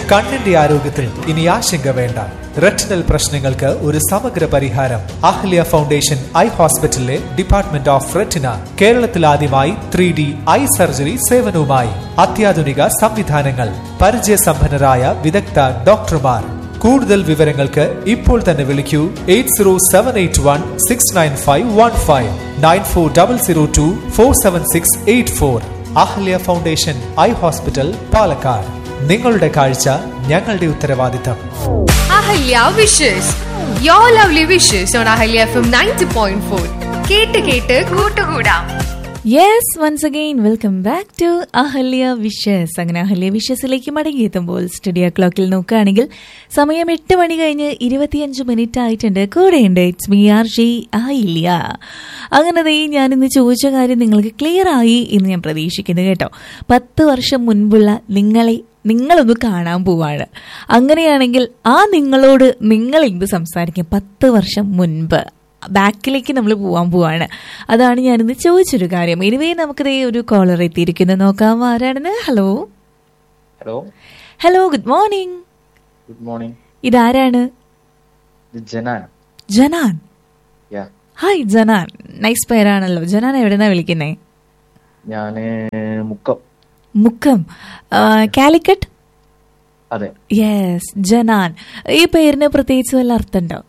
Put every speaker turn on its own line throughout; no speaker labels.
കണ്ണിന്റെ ആരോഗ്യത്തിൽ ഇനി ആശങ്ക വേണ്ട റെറ്റിനൽ പ്രശ്നങ്ങൾക്ക് ഒരു സമഗ്ര പരിഹാരം അഹ്ല്യ ഫൗണ്ടേഷൻ ഐ ഹോസ്പിറ്റലിലെ ഡിപ്പാർട്ട്മെന്റ് ഓഫ് റെറ്റിന കേരളത്തിൽ ആദ്യമായി ത്രീ ഡി ഐ സർജറി സേവനവുമായി അത്യാധുനിക സംവിധാനങ്ങൾ പരിചയസമ്പന്നരായ വിദഗ്ധ ഡോക്ടർമാർ കൂടുതൽ വിവരങ്ങൾക്ക് ഇപ്പോൾ തന്നെ വിളിക്കൂ eight zero seven eight one six nine five one five nine four double zero two four seven six eight four Ahalya foundation eye hospital Palakkad നിങ്ങളുടെ കാഴ്ച ഞങ്ങളുടെ ഉത്തരവാദിത്തം
Ahalya wishes yo lovely wishes on Ahalya F M ninety point four കേട്ട് കേട്ട് കൂട്ടുകൂടാം
yes once again welcome back to Ahalya wishes അങ്ങനെ Ahalya വിഷസിലേക്ക് മടങ്ങിയെത്തുമ്പോൾ studio ക്ലോക്കിൽ നോക്കുകയാണെങ്കിൽ സമയം എട്ട് മണി കഴിഞ്ഞ് ഇരുപത്തിയഞ്ച് മിനിറ്റ് ആയിട്ടുണ്ട് കൂടെയുണ്ട് ഇറ്റ്സ് മി ആർ ജി ആയില്ല അങ്ങനെ ദേ ഞാൻ ഇന്ന് ചോദിച്ച കാര്യം നിങ്ങൾക്ക് ക്ലിയർ ആയി എന്ന് ഞാൻ പ്രതീക്ഷിക്കുന്നു കേട്ടോ പത്ത് വർഷം മുൻപുള്ള നിങ്ങളെ നിങ്ങളൊന്ന് കാണാൻ പോവാണ് അങ്ങനെയാണെങ്കിൽ ആ നിങ്ങളോട് നിങ്ങൾ എന്ത് സംസാരിക്കും പത്ത് വർഷം മുൻപ് ബാക്കിലേക്ക് നമ്മൾ പോവാൻ പോവാണ് അതാണ് ഞാനിന്ന് ചോദിച്ചൊരു കാര്യം എനിവേ നമുക്കിതേ ഒരു കോളർ എത്തിയിരിക്കുന്നു നോക്കാം ആരാണെന്ന് hello
hello
hello good morning
good morning
ഇതാരാണ്
ഇത് ജനാൻ
ജനാൻ
യാ
ഹായ് ജനാൻ നൈസ് പേരാണല്ലോ ജനാൻ എവിടെന്നാ വിളിക്കുന്നേ
ഞാന് മുക്കം
മുക്കം ആ, കാലിക്കറ്റ്
അതെ
യെസ് ജനാൻ ഈ പേരിന് പ്രത്യേകിച്ച് വല്ല അർത്ഥമുണ്ടോ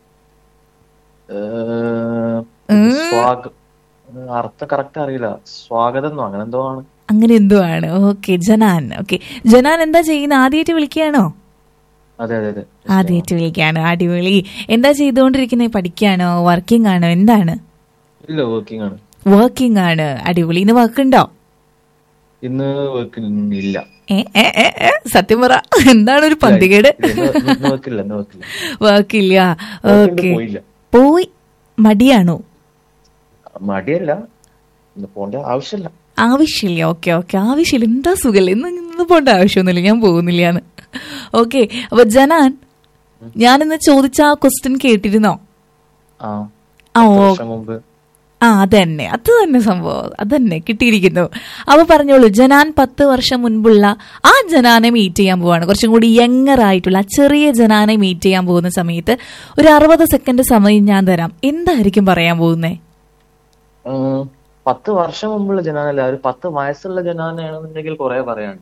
ഏഹ്, സ്വാഗ അർത്ഥം കറക്റ്റ് അറിയില്ല സ്വാഗതം എന്നോ അങ്ങനെ എന്തോ ആണ്
അങ്ങനെ എന്തോ ആണ് ഓക്കെ ജനാൻ ഓക്കെ ജനാൻ എന്താ ചെയ്യുന്നത് ആദ്യമായിട്ട് വിളിക്കുകയാണോ
അതെ അതെ അതെ
ആദ്യമായിട്ട് വിളിക്കുകയാണോ അടിപൊളി എന്താ ചെയ്തുകൊണ്ടിരിക്കുന്നത് പഠിക്കുകയാണോ വർക്കിംഗ് ആണോ എന്താണ്
ഇല്ല വർക്കിംഗ് ആണ്
വർക്കിംഗ് ആണ് അടിപൊളി ഇന്ന് വർക്ക് ഉണ്ടോ
ഇന്ന് വർക്കിംഗ് ഇല്ല
ഏ, ഏ, ഏ, ഏ, സത്യം പറ എന്താണ് ഒരു പന്തികേട്
വർക്കില്ല ഇന്ന് വർക്കില്ല
വർക്കില്ല
Work ഉണ്ട്,
ഓക്കെ
പോയില്ല.
പോയി മടിയാണോ
മടിയല്ല ഇന്ന് പോണ്ട ആവശ്യമില്ല
ആവശ്യമില്ല ഓക്കെ ഓക്കെ ആവശ്യമില്ല എന്താ സുഖല്ലേ ഇന്ന് ഇന്ന് പോണ്ട ആവശ്യമൊന്നുമില്ല ഞാൻ പോകുന്നില്ലാന്ന് ഓക്കെ അപ്പൊ ജനാൻ ഞാനിന്ന് ചോദിച്ച ആ ക്വസ്റ്റ്യൻ കേട്ടിരുന്നോ
ആ
ആ
പത്ത്
ഓ
വർഷം മുമ്പ്
ആ അതന്നെ അത് തന്നെ സംഭവം അതന്നെ കിട്ടിയിരിക്കുന്നു അപ്പൊ പറഞ്ഞോളൂ ജനാൻ പത്ത് വർഷം മുൻപുള്ള ആ ജനാനെ മീറ്റ് ചെയ്യാൻ പോവാണ് കുറച്ചും കൂടി യങ്ങർ ആയിട്ടുള്ള ആ ചെറിയ ജനാനെ മീറ്റ് ചെയ്യാൻ പോകുന്ന സമയത്ത് ഒരു അറുപത് സെക്കൻഡ് സമയം ഞാൻ തരാം എന്തായിരിക്കും പറയാൻ പോകുന്നേ
ഏഹ്, പത്ത് വർഷം മുമ്പുള്ള ജനാനല്ല ഒരു പത്ത് വയസ്സുള്ള ജനാനാണെന്നുണ്ടെങ്കിൽ കുറെ പറയാനുണ്ട്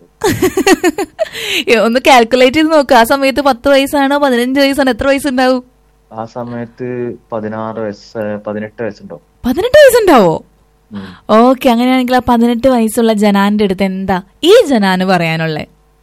ഒന്ന് കാൽക്കുലേറ്റ് ചെയ്ത് നോക്ക് ആ സമയത്ത് പത്ത് വയസ്സാണോ പതിനഞ്ച് വയസ്സാണോ എത്ര വയസ്സുണ്ടാവും
ആ സമയത്ത് പതിനാറ് വയസ്സ് പതിനെട്ട് വയസ്സുണ്ടോ
പതിനെട്ട് വയസ്സുണ്ടാവോ
ഉം.
ഓക്കെ അങ്ങനെയാണെങ്കിൽ ആ പതിനെട്ട് വയസ്സുള്ള ജനാന്റെ അടുത്ത് എന്താ ഈ ജനാന് പറയാനുള്ളേ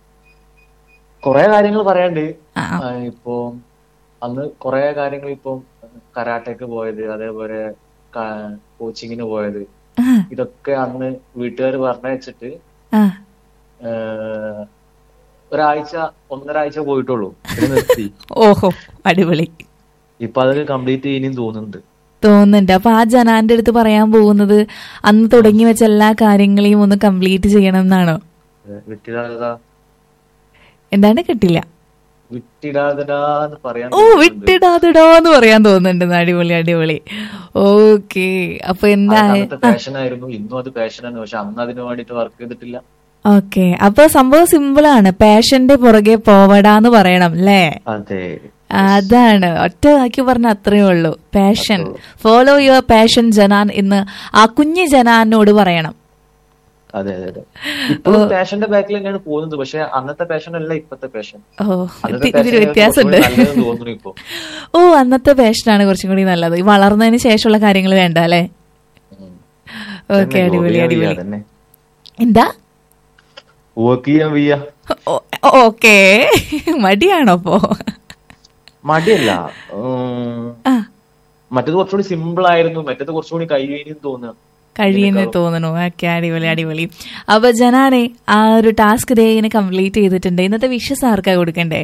കൊറേ കാര്യങ്ങൾ പറയാണ്ട്
ആ, ആ.
ആ, ഇപ്പൊ അന്ന് കൊറേ കാര്യങ്ങൾ ഇപ്പം കരാട്ടയ്ക്ക് പോയത് അതേപോലെ ക- കോച്ചിങ്ങിന് പോയത്
ആ,
ഇതൊക്കെ അന്ന് വീട്ടുകാർ പറഞ്ഞയച്ചിട്ട്
ആ.
ഏഹ്, ഒരാഴ്ച ഒന്നരാഴ്ച പോയിട്ടുള്ളൂ പിന്നെ നിർത്തി
ഓഹോ അടിപൊളി
ഇപ്പൊ അതൊക്കെ കംപ്ലീറ്റ് ചെയ്യുന്നു തോന്നുന്നുണ്ട്
തോന്നുന്നുണ്ട് അപ്പൊ ആ ജനാന്റെ അടുത്ത് പറയാൻ പോകുന്നത് അന്ന് തുടങ്ങി വെച്ച എല്ലാ കാര്യങ്ങളെയും ഒന്ന് കംപ്ലീറ്റ് ചെയ്യണം എന്നാണോ
വിട്ടിടാതാ
എന്താണ് കിട്ടില്ല
വിട്ടിടാതെന്ന് പറയാൻ
ഓ വിട്ടിടാതിടോ എന്ന് പറയാൻ തോന്നുന്നുണ്ട് അടിപൊളി അടിപൊളി ഓക്കെ അപ്പൊ എന്താ
അന്നത്തെ പാഷൻ ആയിരുന്നു ഇന്നും അത് പാഷനാണ് പക്ഷെ അന്ന് അതിന് വേണ്ടിട്ട് വർക്ക് ചെയ്തിട്ടില്ല
ഓക്കെ അപ്പൊ സംഭവം സിമ്പിൾ ആണ് പാഷന്റെ പുറകെ പോവടാന്ന് പറയണം അല്ലേ
അതെ
അതാണ് ഒറ്റ വാക്കി പറഞ്ഞ അത്രേ ഉള്ളൂ passion follow your passion Janan എന്ന് ആ കുഞ്ഞു ജനാനോട് പറയണം
അതെ അതെ അതെ ഇപ്പോഴും പാഷന്റെ ബാക്കിൽ തന്നെയാണ് പോകുന്നത് പക്ഷെ അന്നത്തെ പാഷൻ അല്ല ഇപ്പത്തെ പാഷൻ
ഓ
അന്നത്തെ
ഇത് ഇതിൽ
passion
വ്യത്യാസമുണ്ട്
കുറച്ചുകൂടി നല്ലതെന്ന് തോന്നുന്നു ഇപ്പൊ
ഓ അന്നത്തെ പാഷനാണ് കുറച്ചും കൂടി നല്ലത് ഈ വളർന്നതിന് ശേഷമുള്ള കാര്യങ്ങൾ വേണ്ട അല്ലേ ഓക്കെ
തന്നെ
അടിപൊളി
work ചെയ്യാൻ
അടിപൊളി
വയ്യ, തന്നെ
എന്താ
വർക്ക് ചെയ്യാൻ വയ്യ
ഓക്കെ മടിയാണോ അപ്പോ
മടിയല്ല ഉം,
ആ
മറ്റേത് കുറച്ചുകൂടി സിമ്പിൾ ആയിരുന്നു മറ്റേത് കുറച്ചുകൂടി കഴിയും തോന്നുക
കഴിയുന്ന തോന്നുന്നു ഓക്കെ അടിപൊളി അടിപൊളി അപ്പൊ ജനാനെ ആ ഒരു ടാസ്ക് ഇതേ ഇങ്ങനെ കംപ്ലീറ്റ് ചെയ്തിട്ടുണ്ട് ഇന്നത്തെ വിഷസ് ആർക്കാ കൊടുക്കണ്ടേ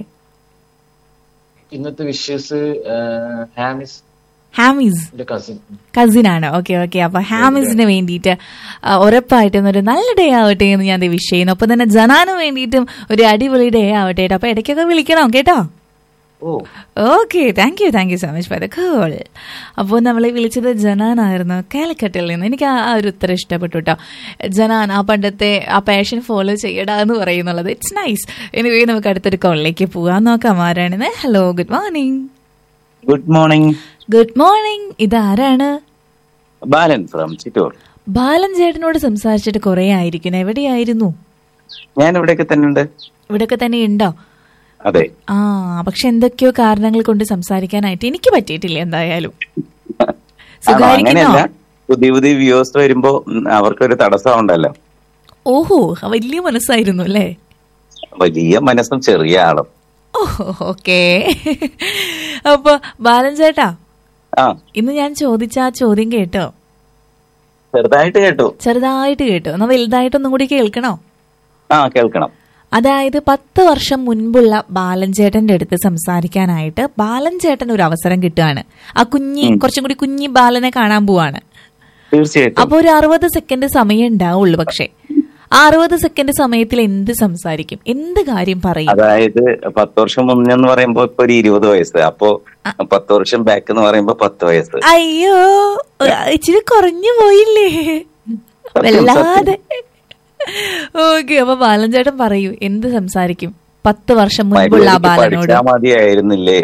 ഇന്നത്തെ wishes Hamis
Hamis
cousin
cousin ആണ് ഓക്കെ ഓക്കെ അപ്പൊ ഹാമിസിന് വേണ്ടിയിട്ട് ആ, ഉറപ്പായിട്ടും ഒരു നല്ല ഡേ ആവട്ടെ എന്ന് ഞാൻ വിഷ് ചെയ്യുന്നു ഒപ്പം തന്നെ ജനാന് വേണ്ടിയിട്ടും ഒരു അടിപൊളി ഡേ ആവട്ടെ കേട്ടോ അപ്പൊ ഇടയ്ക്കൊക്കെ വിളിക്കണം കേട്ടോ
ഓ
okay thank you thank you so much for the call അപ്പോൾ നമ്മളെ വിളിച്ചത് ജനാൻ ആയിരുന്നു കാലിക്കറ്റിൽ നിന്ന് എനിക്ക് ആ ആ ഒരു ഉത്തരം ഇഷ്ടപ്പെട്ടു കേട്ടോ ജനാൻ ആ പണ്ടത്തെ ആ പാഷൻ ഫോളോ ചെയ്യടാ എന്ന് പറയുന്നുള്ളത് ഇറ്റ്സ് നൈസ് എനിവേ നമുക്ക് അടുത്തൊരു കോളിലേക്ക് പോകാൻ നോക്കാം ആരാണെന്ന് hello good morning
good morning
good morning ഇതാരാണ്
ബാലൻ ഫ്രം ചിറ്റൂർ
ബാലൻ ചേട്ടനോട് സംസാരിച്ചിട്ട് കുറെ ആയിരിക്കുന്നു എവിടെയായിരുന്നു
ഞാൻ ഇവിടെയൊക്കെ തന്നെ ഉണ്ട്
ഇവിടെയൊക്കെ തന്നെ ഉണ്ടോ
അതെ
ആ പക്ഷെ എന്തൊക്കെയോ കാരണങ്ങൾ കൊണ്ട് സംസാരിക്കാനായിട്ട് എനിക്ക് പറ്റിയിട്ടില്ല എന്തായാലും
ആണോ
സുഖായിരിക്കുന്നോ
അങ്ങനെയല്ല പുതിയ പുതിയ വ്യൂവേഴ്സ് വരുമ്പോ ഉം, അവർക്കൊരു തടസ്സം ഉണ്ടല്ലോ
ഓഹോ വലിയ മനസ്സായിരുന്നു അല്ലേ
വലിയ മനസ്സും ചെറിയ ആളും
ഓഹോ ഓക്കേ അപ്പൊ ബാലൻ ചേട്ടാ
ആ
ഇന്ന് ഞാൻ ചോദിച്ച ആ ചോദ്യം കേട്ടോ
ചെറുതായിട്ട് കേട്ടു
ചെറുതായിട്ട് കേട്ടോ എന്നാ വലുതായിട്ടൊന്നും കൂടി കേൾക്കണോ
ആ കേൾക്കണം
അതായത് പത്ത് വർഷം മുൻപുള്ള ബാലൻ ചേട്ടന്റെ അടുത്ത് സംസാരിക്കാനായിട്ട് ബാലൻ ചേട്ടൻ ഒരു അവസരം കിട്ടുകയാണ് ആ കുഞ്ഞി കുറച്ചും കൂടി കുഞ്ഞി ബാലനെ കാണാൻ പോവാണ്
തീർച്ചയായിട്ടും
അപ്പൊ ഒരു അറുപത് സെക്കൻഡ് സമയം ഉണ്ടാവുള്ളൂ പക്ഷെ ആ അറുപത് സെക്കൻഡ് സമയത്തിൽ എന്ത് സംസാരിക്കും എന്ത് കാര്യം പറയും
അതായത് പത്ത് വർഷം മുന്നെന്ന് പറയുമ്പോ ഇപ്പൊ ഒരു ഇരുപത് വയസ്സ് അപ്പോ പത്ത് വർഷം ബാക്ക് എന്ന് പറയുമ്പോ പത്ത് വയസ്സ്
അയ്യോ ഇച്ചിരി കുറഞ്ഞു പോയില്ലേ
സത്യം,
വല്ലാതെ ഓക്കെ അപ്പൊ ബാലൻ ചേട്ടൻ പറയൂ എന്ത് സംസാരിക്കും പത്ത് വർഷം മുൻപുള്ള ആ
മര്യാദയ്ക്ക്
ബാലനോട്
പഠിച്ചാ മതിയായിരുന്നില്ലേ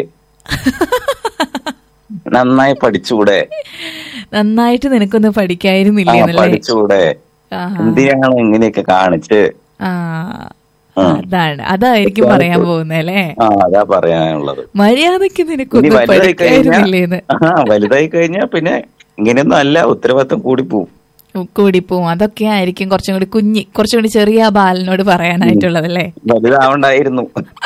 നന്നായി പഠിച്ചുകൂടെ
നന്നായിട്ട് നിനക്കൊന്ന്
ആ
പഠിക്കായിരുന്നില്ലേ എന്നല്ലേ
പഠിച്ചുകൂടെ
ആഹാ.
എന്തിനാണ് ഇങ്ങനെയൊക്കെ കാണിച്ച്
ആ അതാണ് അതായിരിക്കും പറയാൻ പോകുന്നത് അല്ലേ
ആ അതാ പറയാനുള്ളത്
മര്യാദക്ക്
ഇനി
നിനക്കൊന്ന്
വലുതായി
പഠിക്കായിരുന്നില്ലേന്ന്
കഴിഞ്ഞാൽ ആ വലുതായി കഴിഞ്ഞാൽ പിന്നെ ഇങ്ങനെയൊന്നും അല്ല ഉത്തരവാദിത്തം കൂടി പോവും
കൂടിപ്പോവും അതൊക്കെ ആയിരിക്കും കുറച്ചും കൂടി കുഞ്ഞി കുറച്ചും കൂടി ചെറിയ ആ ബാലനോട് പറയാനായിട്ടുള്ളതല്ലേ
വലുതാവണ്ടായിരുന്നു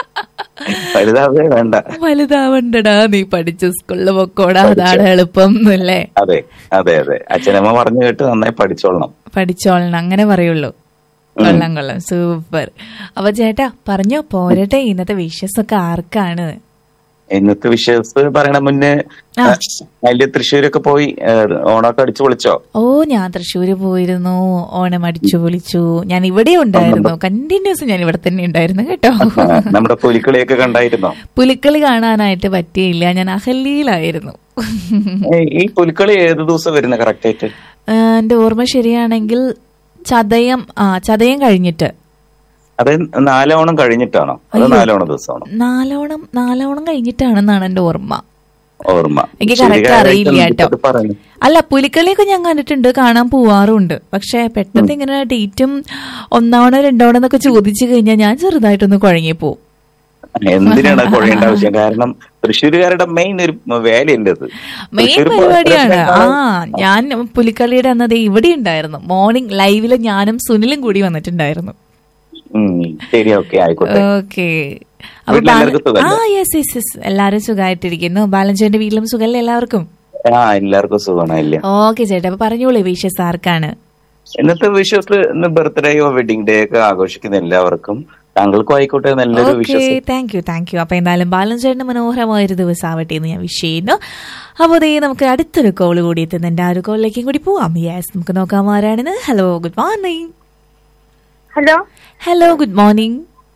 വലുതാവേ വേണ്ട
വലുതാവണ്ടടാ നീ പഠിച്ച സ്കൂളിൽ പൊക്കോടാ അതാണ് എളുപ്പം എന്നല്ലേ
അതെ അതെ അതെ അച്ഛനമ്മ പറഞ്ഞു കേട്ട് നന്നായി പഠിച്ചോളണം
പഠിച്ചോളണം അങ്ങനെ പറയുള്ളൂ കൊള്ളാം കൊള്ളാം സൂപ്പർ അപ്പൊ ചേട്ടാ പറഞ്ഞോ പോരട്ടെ ഇന്നത്തെ വിഷസ് ഒക്കെ ആർക്കാണ്
ഇന്നത്തെ വിഷയസ് പറയണ മുന്നേ
ആ.
അതില് തൃശ്ശൂരൊക്കെ പോയി ഏ, ഓണമൊക്കെ അടിച്ചു പൊളിച്ചോ
ഓ ഞാൻ തൃശ്ശൂര് പോയിരുന്നു ഓണം അടിച്ചു പൊളിച്ചു ഞാൻ ഇവിടെ ഉണ്ടായിരുന്നു കണ്ടിന്യൂസ് ഞാൻ ഇവിടെ തന്നെ ഉണ്ടായിരുന്നു കേട്ടോ
ആ, നമ്മുടെ പുലിക്കളിയൊക്കെ കണ്ടായിരുന്നോ
പുലിക്കളി കാണാനായിട്ട് പറ്റിയില്ല ഞാൻ അഹല്യയിലായിരുന്നു
ഏ, ഈ പുലിക്കളി ഏത് ദിവസം വരുന്ന കറക്റ്റ് ആയിട്ട്
ആ, എന്റെ ഓർമ്മ ശരിയാണെങ്കിൽ ചതയം ആ ചതയം കഴിഞ്ഞിട്ട്
അത് നാലോണം കഴിഞ്ഞിട്ടാണോ അത് നാലോണം ദിവസമാണോ
നാലോണം നാലോണം കഴിഞ്ഞിട്ടാണെന്നാണ് എന്റെ ഓർമ്മ
ഓർമ്മ
എനിക്ക്
ശരി,
കറക്റ്റ് അറിയില്ല
കാര്യമായിട്ട്
കേട്ടോ
ഇത് പറഞ്ഞു
അല്ല പുലിക്കളിയൊക്കെ ഞാൻ കണ്ടിട്ടുണ്ട് കാണാൻ പോവാറുണ്ട് പക്ഷെ പെട്ടെന്ന് ഇങ്ങനെ ഡേറ്റും ഒന്നാവണോ രണ്ടാവണോ എന്നൊക്കെ ചോദിച്ചു കഴിഞ്ഞാൽ ഞാൻ ചെറുതായിട്ടൊന്ന് കുഴങ്ങി പോവും
എന്തിനാണ് കുഴയേണ്ട ആവശ്യം കാരണം തൃശ്ശൂരുകാരുടെ മെയിൻ ഒരു വേലയല്ലേ അത്
മെയിൻ
തൃശ്ശൂർ
പരിപാടിയാണ് ആ
പൂരത്തിനേക്കാൾ-
ഞാൻ പുലിക്കളിയുടെ അന്നത് ഇവിടെ ഉണ്ടായിരുന്നു മോർണിംഗ് ലൈവില് ഞാനും സുനിലും കൂടി വന്നിട്ടുണ്ടായിരുന്നു
ഉം, ശരി ഓക്കെ ആയിക്കോട്ടെ
ഓക്കെ
വീട്ടിലെല്ലാവർക്കും
ആ
സുഖല്ലേ?
യെസ് യെസ് യെസ് എല്ലാരും സുഖമായിട്ടിരിക്കുന്നു ബാലൻചേന്റെ വീട്ടിലും സുഖല്ലേ എല്ലാവർക്കും
ആ എല്ലാവർക്കും സുഖമാണ് ഇല്ല
ഓക്കെ ചേട്ടാ അപ്പൊ പറഞ്ഞോളൂ വിഷസ് ആർക്കാണ്
ഇന്നത്തെ വിഷസ് ഇന്ന് ബർത്ത്ഡേയോ വെഡിങ് ഡേ ഒക്കെ ആഘോഷിക്കുന്ന എല്ലാവർക്കും താങ്കൾക്കും ആയിക്കോട്ടെ നല്ലൊരു
okay
wishes
thank you thank you അപ്പൊ എന്തായാലും ബാലൻചേട്ടന് മനോഹരമായൊരു ദിവസമാവട്ടെ എന്ന് ഞാൻ വിഷ് ചെയ്യുന്നു അപ്പോൾ ദേ നമുക്ക് അടുത്തൊരു കോൾ കൂടി എത്തുന്നുണ്ട് ആ ഒരു കോളിലേക്കും കൂടി പോവാം യെസ് നമുക്ക് നോക്കാം ആരാണെന്ന് hello good morning
hello
hello good morning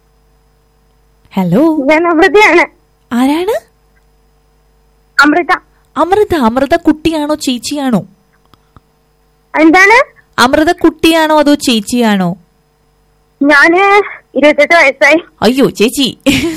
hello
ഞാൻ അമൃതയാണ്
ആരാണ്
അമൃത
അമൃത അമൃത കുട്ടിയാണോ ചേച്ചിയാണോ
എന്താണ്
അമൃത കുട്ടിയാണോ അതോ ചേച്ചിയാണോ
ഞാന് ഇരുപത്തെട്ട് വയസ്സായി
അയ്യോ ചേച്ചി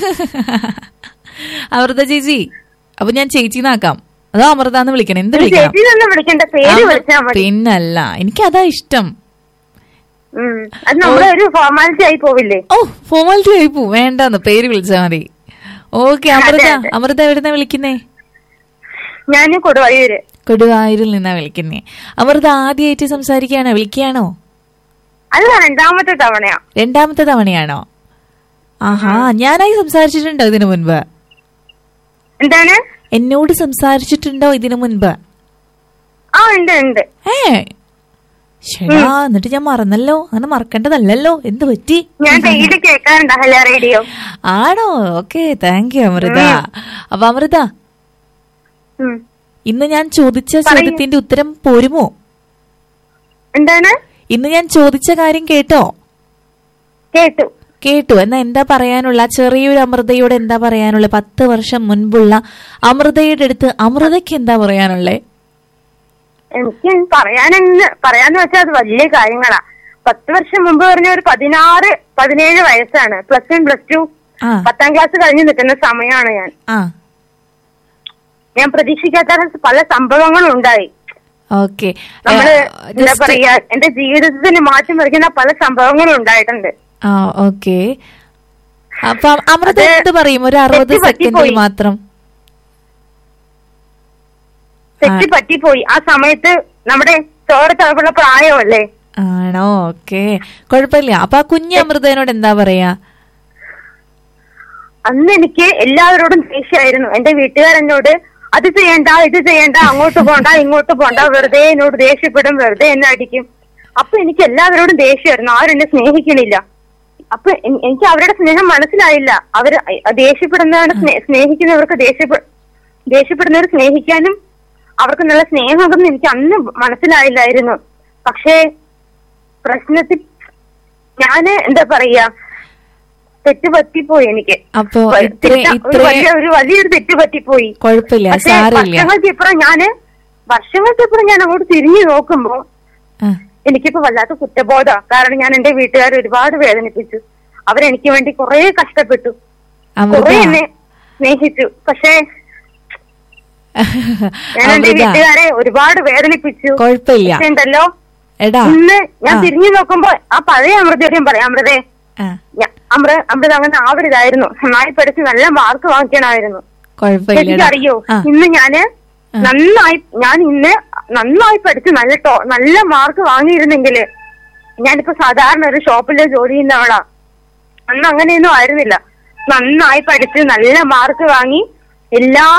അമൃത ചേച്ചി അപ്പൊ ഞാൻ ചേച്ചിന്നാക്കാം അതോ അമൃത എന്ന് വിളിക്കണം എന്ത് വിളിക്കണം
ചേച്ചി ഒന്നും വിളിക്കണ്ട പേര്
അമൃ-
വിളിച്ചാൽ മതി
പിന്നല്ല എനിക്ക് അതാ ഇഷ്ടം
ഉം. അത് നമ്മുടെ ഒരു ഫോർമാലിറ്റി ആയി പോവില്ലേ
ഓ ഫോർമാലിറ്റി ആയി പോ വേണ്ടെന്ന് പേര് വിളിച്ചാ മതി ഓക്കെ അമൃത
അതെ, അതെ.
അമൃത എവിടുന്നാ വിളിക്കുന്നേ
ഞാന് കൊടുവഴിയൂര്
കൊടുവായൂരിൽ നിന്നാ വിളിക്കുന്നേ അമൃത ആദ്യമായിട്ട് സംസാരിക്കുകയാണോ വിളിക്കുകയാണോ
അല്ല രണ്ടാമത്തെ തവണയാ
രണ്ടാമത്തെ തവണയാണോ ആഹാ ഞാനായി സംസാരിച്ചിട്ടുണ്ടോ ഇതിനു മുൻപ്
എന്താണ്
എന്നോട് സംസാരിച്ചിട്ടുണ്ടോ ഇതിനു മുൻപ്
ആ ഉണ്ട് ഉണ്ട്
ഏ ശരാ എന്നിട്ട് ഞാൻ മറന്നല്ലോ അങ്ങനെ മറക്കേണ്ടതല്ലല്ലോ എന്ത് പറ്റി
ഞാൻ ഡെയിലി കേൾക്കാറുണ്ട് ഹല റേഡിയോ
ആണോ ഓക്കെ താങ്ക് യു അമൃത അപ്പൊ അമൃത
ഉം.
ഇന്ന് ഞാൻ ചോദിച്ച
പറയൂ.
ചോദ്യത്തിന്റെ ഉത്തരം പോരുമോ
എന്താണ്
ഇന്ന് ഞാൻ ചോദിച്ച കാര്യം കേട്ടോ
കേട്ടു
കേട്ടു എന്നാ എന്താ പറയാനുള്ള ചെറിയൊരു അമൃതയോട് എന്താ പറയാനുള്ള പത്ത് വർഷം മുൻപുള്ള അമൃതയുടെ അടുത്ത് അമൃതയ്ക്ക് എന്താ പറയാനുള്ളേ
എനിക്ക് പറയാനെന്ന് പറയാന്ന് വെച്ചാൽ അത് വലിയ കാര്യങ്ങളാ പത്ത് വർഷം മുമ്പ് പറഞ്ഞ ഒരു പതിനാറ് പതിനേഴ് വയസ്സാണ് പ്ലസ് വൺ പ്ലസ് ടു
ആ
പത്താം ക്ലാസ് കഴിഞ്ഞ് നിൽക്കുന്ന സമയമാണ് ഞാൻ
ആ
ഞാൻ പ്രതീക്ഷിക്കാത്ത പല സംഭവങ്ങളും ഉണ്ടായി
ഓക്കെ
നമ്മള് എന്താ പറയാ എന്റെ ജീവിതത്തിന് മാറ്റി മറിക്കുന്ന പല സംഭവങ്ങളും ഉണ്ടായിട്ടുണ്ട്
ആ ഓക്കെ അപ്പൊ അമൃത
അത്
എന്ത് പറയും ഒരു അറുപത്
തെറ്റ്
സെക്കൻഡിൽ
പറ്റിപ്പോയി.
മാത്രം
തെറ്റ് പറ്റിപ്പോയി ആ സമയത്ത് നമ്മുടെ ചോര തളപ്പുള്ള പ്രായമല്ലേ
ആണോ ഓക്കെ കുഴപ്പമില്ല അപ്പൊ ആ കുഞ്ഞു അമൃതനോട് എന്താ പറയാ
അന്ന് എനിക്ക് എല്ലാവരോടും ദേഷ്യമായിരുന്നു എന്റെ വീട്ടുകാരെന്നോട് അത് ചെയ്യണ്ട ഇത് ചെയ്യണ്ട അങ്ങോട്ട് പോണ്ട ഇങ്ങോട്ട് പോണ്ട വെറുതെ എന്നോട് ദേഷ്യപ്പെടും വെറുതെ എന്നെ അടിക്കും അപ്പൊ എനിക്ക് എല്ലാവരോടും ദേഷ്യമായിരുന്നു ആരും എന്നെ സ്നേഹിക്കണില്ല അപ്പൊ എൻ- എനിക്ക് അവരുടെ സ്നേഹം മനസ്സിലായില്ല അവര് ദേഷ്യപ്പെടുന്നവരെ സ്നേ- സ്നേഹിക്കുന്നവർക്ക് ദേഷ്യപ്പെ ദേഷ്യപ്പെടുന്നവർ സ്നേഹിക്കാനും അവർക്ക് നല്ല സ്നേഹമൊന്നും എനിക്ക് അന്ന് മനസ്സിലായില്ലായിരുന്നു പക്ഷേ പ്രശ്നത്തിൽ ഞാന് എന്താ പറയാ തെറ്റ് പറ്റിപ്പോയി എനിക്ക്
അപ്പോ
വ-
ഇത്ര
തെറ്റാ- ഒരു
ഇത്ര
വലിയ ഒരു വലിയൊരു തെറ്റ് പറ്റിപ്പോയി
കുഴപ്പമില്ല
പക്ഷേ
സാരമില്ല
വർഷങ്ങൾക്ക് ഇപ്പുറം ഞാന് വർഷങ്ങൾക്ക് ഇപ്പുറം ഞാൻ അങ്ങോട്ട് തിരിഞ്ഞു നോക്കുമ്പോ
ആ,
എനിക്കിപ്പോ വല്ലാത്ത കുറ്റബോധ കാരണം ഞാൻ എന്റെ വീട്ടുകാരെ ഒരുപാട് വേദനിപ്പിച്ചു അവരെനിക്ക് വേണ്ടി കുറെ കഷ്ടപ്പെട്ടു
അമൃത
കുറെ എന്നെ സ്നേഹിച്ചു പക്ഷേ ഞാൻ എന്റെ
അമൃത
വീട്ടുകാരെ ഒരുപാട് വേദനിപ്പിച്ചു
കുഴപ്പമില്ല
പക്ഷേ ഉണ്ടല്ലോ
എടാ
ഇന്ന് ഞാൻ
ആ.
തിരിഞ്ഞു നോക്കുമ്പോ ആ പഴയ അമൃതയോടെയും പറയാം അമൃതേ
ആ,
ഞാ- അമൃത അമൃത അങ്ങനെ ആവരുതായിരുന്നു നന്നായി പഠിച്ച് നല്ല മാർക്ക് വാങ്ങിക്കണമായിരുന്നു
കുഴപ്പമില്ല
എനിക്കറിയോ
ആ,
ഇന്ന് ഞാന് നന്നായി ഞാൻ ഇന്ന് നന്നായി പഠിച്ച് നല്ല ടോ- നല്ല മാർക്ക് വാങ്ങിയിരുന്നെങ്കില് ഞാനിപ്പോ സാധാരണ ഒരു ഷോപ്പില് ജോലി ചെയ്യുന്നവളാ അന്ന് അങ്ങനെയൊന്നും ആയിരുന്നില്ല നന്നായി പഠിച്ച് നല്ല മാർക്ക് വാങ്ങി എല്ലാ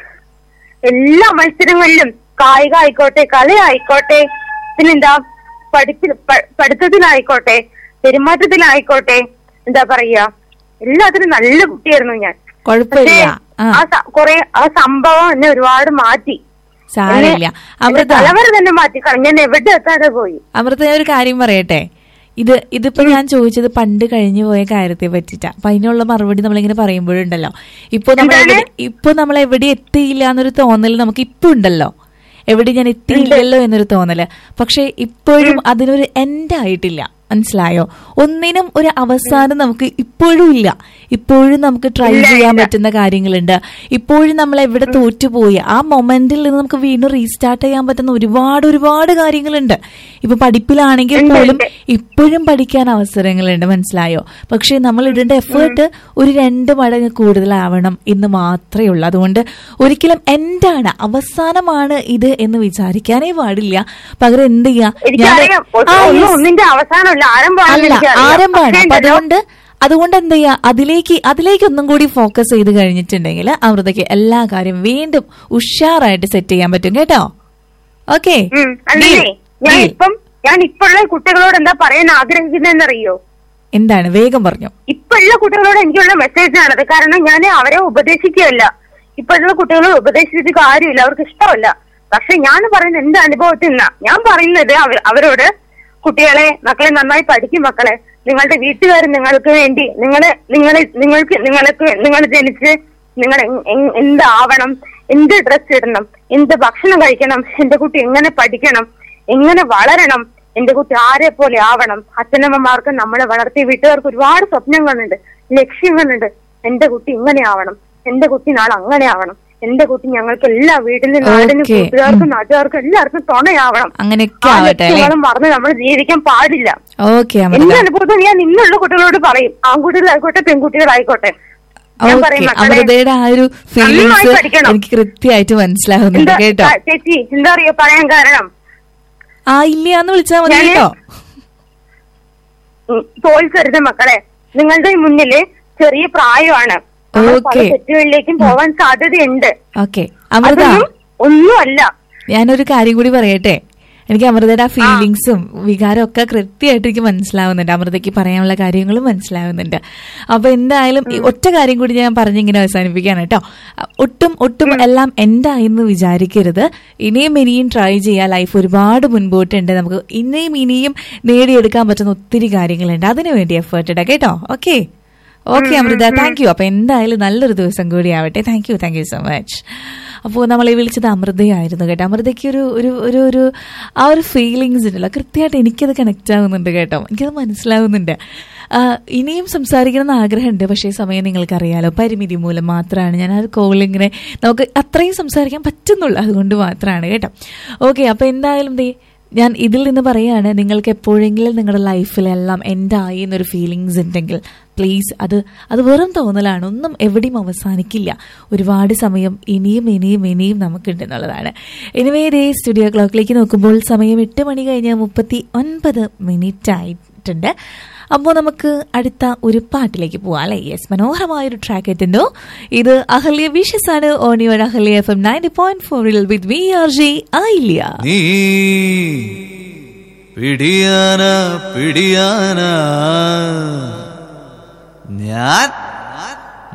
എല്ലാ മത്സരങ്ങളിലും കായിക ആയിക്കോട്ടെ കല ആയിക്കോട്ടെ പിന്നെന്താ പഠിപ്പിൽ പ- പഠിത്തത്തിലായിക്കോട്ടെ പെരുമാറ്റത്തിലായിക്കോട്ടെ എന്താ പറയാ എല്ലാത്തിനും നല്ല കുട്ടിയായിരുന്നു ഞാൻ പക്ഷേ
കുഴപ്പമില്ല ആ
ആ സ- കുറെ ആ സംഭവം എന്നെ ഒരുപാട് മാറ്റി
സാരമില്ല
എന്നെ- എന്റെ
അമൃത
തലവര തന്നെ മാറ്റി കളഞ്ഞു. ഞാൻ എവിടെ എത്താതെ പോയി
അമൃത ഞാൻ ഒരു കാര്യം പറയട്ടെ ഇത് ഇതിപ്പോ ഞാൻ ചോദിച്ചത് പണ്ട് കഴിഞ്ഞു പോയ കാര്യത്തെ പറ്റിട്ടാ അപ്പൊ അതിനുള്ള മറുപടി നമ്മളിങ്ങനെ പറയുമ്പോഴുണ്ടല്ലോ ഇപ്പൊ നമ്മൾ
എന്താണ്?
എവിടെ ഇപ്പൊ നമ്മൾ എവിടെ എത്തിയില്ല എന്നൊരു തോന്നൽ നമുക്ക് ഇപ്പൊ ഉണ്ടല്ലോ എവിടെ ഞാൻ എത്തിയില്ലല്ലോ എന്നൊരു തോന്നല് പക്ഷെ ഇപ്പോഴും അതിനൊരു എൻഡ് ആയിട്ടില്ല മനസ്സിലായോ ഒന്നിനും ഒരു അവസാനം നമുക്ക് ഇപ്പോഴും ഇല്ല ഇപ്പോഴും നമുക്ക് ട്രൈ
ഇല്ല,
ചെയ്യാൻ
ഇല്ല.
പറ്റുന്ന കാര്യങ്ങളുണ്ട് ഇപ്പോഴും നമ്മൾ എവിടെ തോറ്റുപോയി ആ മൊമെന്റിൽ നിന്ന് നമുക്ക് വീണ്ടും റീസ്റ്റാർട്ട് ചെയ്യാൻ പറ്റുന്ന ഒരുപാട് ഒരുപാട് കാര്യങ്ങളുണ്ട് ഇപ്പൊ പഠിപ്പിലാണെങ്കിൽ
ഉണ്ട്,
പോലും
ഉണ്ട്.
ഇപ്പോഴും പഠിക്കാൻ അവസരങ്ങളുണ്ട് മനസ്സിലായോ പക്ഷെ നമ്മൾ ഇടേണ്ട എഫേർട്ട് ഒരു രണ്ട് മടങ്ങ് കൂടുതലാവണം എന്ന് മാത്രമേ ഉള്ളൂ അതുകൊണ്ട് ഒരിക്കലും എന്താണ് അവസാനമാണ് ഇത് എന്ന് വിചാരിക്കാനേ പാടില്ല പകരം എന്ത് ചെയ്യാ
എനിക്കറിയാം ഒ-
ആ,
ഒന്നും
yes.
ഒന്നിന്റെ അവസാനമല്ല ആരംഭമാണെന്ന്
അല്ല
എനിക്കറിയാം.
ആരംഭമാണ്
പക്ഷേ
അപ്പൊ
ഉണ്ടല്ലോ,
അതുകൊണ്ട് അതുകൊണ്ട് എന്ത് ചെയ്യാ അതിലേക്ക് അതിലേക്ക് ഒന്നും കൂടി ഫോക്കസ് ചെയ്ത് കഴിഞ്ഞിട്ടുണ്ടെങ്കിൽ അമൃതയ്ക്ക് എല്ലാ കാര്യം വീണ്ടും ഉഷാറായിട്ട് സെറ്റ് ചെയ്യാൻ പറ്റും കേട്ടോ ഓക്കെ
ഉം, അല്ലേ ഞാൻ ഇപ്പം ഞാൻ ഇപ്പോഴുള്ള കുട്ടികളോട് എന്താ പറയാൻ ആഗ്രഹിക്കുന്നതെന്നറിയോ
എന്താണ് വേഗം പറഞ്ഞു
ഇപ്പോഴുള്ള കുട്ടികളോട് എനിക്കുള്ള മെസ്സേജ് ആണത് കാരണം ഞാൻ അവരെ ഉപദേശിക്കുകയല്ല ഇപ്പോഴുള്ള കുട്ടികളെ ഉപദേശിച്ചിട്ട് കാര്യമില്ല അവർക്ക് ഇഷ്ടമല്ല പക്ഷെ ഞാൻ പറയുന്ന എന്റെ അനുഭവത്തിൽ നിന്നാ ഞാൻ പറയുന്നത് അവ- അവരോട് കുട്ടികളെ മക്കളെ നന്നായി പഠിക്കും മക്കളെ നിങ്ങളുടെ വീട്ടുകാർ നിങ്ങൾക്ക് വേണ്ടി നിങ്ങളെ നിങ്ങളെ നിങ്ങൾക്ക് നിങ്ങൾക്ക് നിങ്ങൾ ജനിച്ച് നിങ്ങൾ എങ്- എങ്- എന്താവണം എന്ത് ഡ്രസ് ഇടണം എന്ത് ഭക്ഷണം കഴിക്കണം എന്റെ കുട്ടി എങ്ങനെ പഠിക്കണം എങ്ങനെ വളരണം എന്റെ കുട്ടി ആരെ പോലെ ആവണം അച്ഛനമ്മമാർക്ക് നമ്മളെ വളർത്തിയ വീട്ടുകാർക്ക് ഒരുപാട് സ്വപ്നങ്ങളുണ്ട് ലക്ഷ്യങ്ങളുണ്ട് എന്റെ കുട്ടി ഇങ്ങനെ ആവണം എന്റെ കുട്ടി നാളെ അങ്ങനെ ആവണം എന്റെ കുട്ടി ഞങ്ങൾക്ക് എല്ലാ വീട്ടിലും നാടിനും
Okay.
കൂട്ടുകാർക്കും നാട്ടുകാർക്കും എല്ലാവർക്കും തുണയാവണം
അങ്ങനെയൊക്കെ
ആ
ആവട്ടെ അല്ലേ
ലക്ഷ്യങ്ങളും മറന്ന് നമ്മൾ ജീവിക്കാൻ പാടില്ല
ഓക്കെ
എന്റെ
അമൃത
അനുഭവത്തിൽ ഞാൻ ഇന്നുള്ള കുട്ടികളോട് പറയും ആൺകുട്ടികളായിക്കോട്ടെ പെൺകുട്ടികളായിക്കോട്ടെ ഞാൻ
ഓക്കെ
പറയും മക്കളെ
അമൃതയുടെ ആ ഒരു ഫീലിങ്സ്
നന്നായി പഠിക്കണം.
എനിക്ക് കൃത്യമായിട്ട് മനസ്സിലാവുന്നുണ്ട്
എന്താ
കേട്ടോ
ആ, ചേച്ചി എന്താ അറിയോ പറയാൻ കാരണം
ആ ഇല്ല എന്ന് വിളിച്ചാൽ മതി
ഞാന്
കേട്ടോ
ഉം, തോൽക്കരുത് മക്കളെ നിങ്ങളുടെ മുന്നില് ചെറിയ പ്രായമാണ് നമ്മൾ പല
Okay.
തെറ്റുകളിലേക്കും പോവാൻ സാധ്യതയുണ്ട്
ഓക്കെ അമൃത
അതൊന്നും ഒന്നുമല്ല
ഞാനൊരു കാര്യം കൂടി പറയട്ടെ എനിക്ക് അമൃതയുടെ ആ ഫീലിങ്സും വികാരം ഒക്കെ കൃത്യമായിട്ട് എനിക്ക് മനസ്സിലാവുന്നുണ്ട് അമൃതയ്ക്ക് പറയാനുള്ള കാര്യങ്ങളും മനസ്സിലാവുന്നുണ്ട് അപ്പൊ എന്തായാലും ഈ ഒറ്റ കാര്യം കൂടി ഞാൻ പറഞ്ഞിങ്ങനെ അവസാനിപ്പിക്കാണ് കേട്ടോ ഒട്ടും ഒട്ടും എല്ലാം എന്തായെന്ന് വിചാരിക്കരുത് ഇനിയും ഇനിയും ട്രൈ ചെയ്യാൻ ലൈഫ് ഒരുപാട് മുൻപോട്ടുണ്ട് നമുക്ക് ഇനിയും ഇനിയും നേടിയെടുക്കാൻ പറ്റുന്ന ഒത്തിരി കാര്യങ്ങളുണ്ട് അതിനു വേണ്ടി എഫേർട്ട് ഇടാം കേട്ടോ okay okay Amritha thank you അപ്പൊ എന്തായാലും നല്ലൊരു ദിവസം കൂടി ആവട്ടെ thank you thank you so much അപ്പോൾ നമ്മളെ വിളിച്ചത് അമൃതയായിരുന്നു കേട്ടോ അമൃതയ്ക്ക് ഒരു ഒരു ഒരു ഒരു ആ ഒരു ഫീലിങ്സ് ഉണ്ടല്ലോ കൃത്യമായിട്ട് എനിക്കത് കണക്ട് ആവുന്നുണ്ട് കേട്ടോ എനിക്കത് മനസ്സിലാവുന്നുണ്ട് ആ, ഇനിയും സംസാരിക്കണം എന്ന് ആഗ്രഹമുണ്ട് പക്ഷേ സമയം നിങ്ങൾക്കറിയാലോ പരിമിതി മൂലം മാത്രമാണ് ഞാൻ ആ കോളിങ്ങനെ നമുക്ക് അത്രയും സംസാരിക്കാൻ പറ്റുന്നുള്ളൂ അതുകൊണ്ട് മാത്രമാണ് കേട്ടോ ഓക്കെ അപ്പോൾ എന്തായാലും ദേ ഞാൻ ഇതിൽ നിന്ന് പറയാണ് നിങ്ങൾക്ക് എപ്പോഴെങ്കിലും നിങ്ങളുടെ ലൈഫിലെല്ലാം എൻഡായി എന്നൊരു ഫീലിങ്സ് ഉണ്ടെങ്കിൽ പ്ലീസ് അത് അത് വെറും തോന്നലാണ് ഒന്നും എവിടെയും അവസാനിക്കില്ല ഒരുപാട് സമയം ഇനിയും ഇനിയും ഇനിയും നമുക്കുണ്ട് എന്നുള്ളതാണ് എനിവേ ഡേ സ്റ്റുഡിയോ ക്ലോക്കിലേക്ക് നോക്കുമ്പോൾ സമയം എട്ട് മണി കഴിഞ്ഞ് മുപ്പത്തി ഒൻപത് മിനിറ്റ് ആയിട്ടുണ്ട് അപ്പോൾ നമുക്ക് അടുത്ത ഒരു പാട്ടിലേക്ക് പോവാം അല്ലേ യെസ് മനോഹരമായ ഒരു ട്രാക്ക് എത്തുന്നു ഇത് അഹല്യ വിഷസ് ആണ് on your Ahalya F M ninety point ഫോറിൽ വിത്ത് വി ആർ ജെ ആയില്ല
നീ പിടിയാന പിടിയാന ഞാൻ